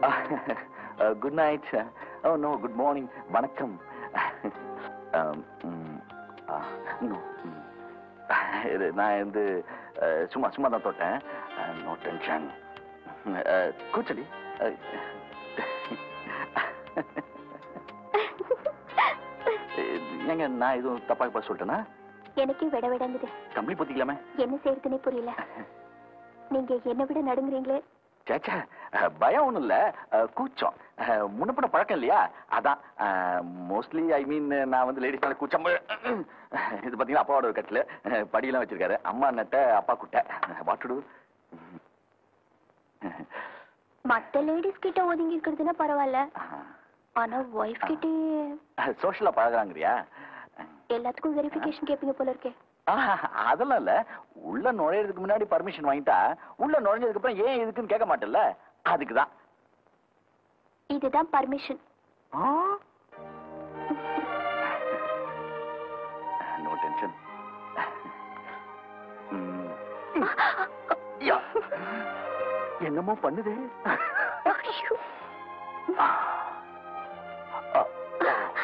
Good night oh no good morning வணக்கம் Um, ம், ஆ, no, ம். இது நான் வந்து அஹ், சும்மா சும்மா தான் தொட்டேன் நோ டென்ஷன் கூச்சடி அஹ், ஏங்க நான் எதுவும் தப்பா இப்ப சொல்லிட்டேனா எனக்கே விட விடங்குது கம்பளி பொத்திக்கலாமே என்ன செய்யறதுன்னே புரியல நீங்க என்ன விட நடுங்குறீங்களே சேச்சா அஹ், பயம் ஒண்ணும் இல்ல அஹ், கூச்சம் அஹ், முன்னப்பட பழக்கம் இல்லையா அதான் மோஸ்ட்லி ஐ மீன் நான் வந்து லேடிஸ்னால கூச்சம் இது பாத்தீங்கன்னா அப்பாவோட ஒரு கட்டில் படியெல்லாம் வச்சிருக்காரு அம்மா நட்ட அப்பா குட்டை வாட்டுடு மத்த லேடிஸ் கிட்ட ஒதுங்கி இருக்கிறதுனா பரவாயில்ல ஆனா ஒய்ஃப் கிட்ட சோஷியலா பழகுறாங்கறியா எல்லாத்துக்கும் வெரிஃபிகேஷன் கேப்பீங்க போல இருக்கே ஆஹ், அதெல்லாம் இல்ல உள்ள நுழையறதுக்கு முன்னாடி பர்மிஷன் வாங்கிட்டா உள்ள நுழைஞ்சதுக்கு அப்புறம் ஏன் இதுக்குன்னு கேட்க மாட்டேல்ல அதுக்குதான் இதுதான் பர்மிஷன் நோ டென்ஷன் என்னமோ பண்ணுதே ஐயோ. ஆ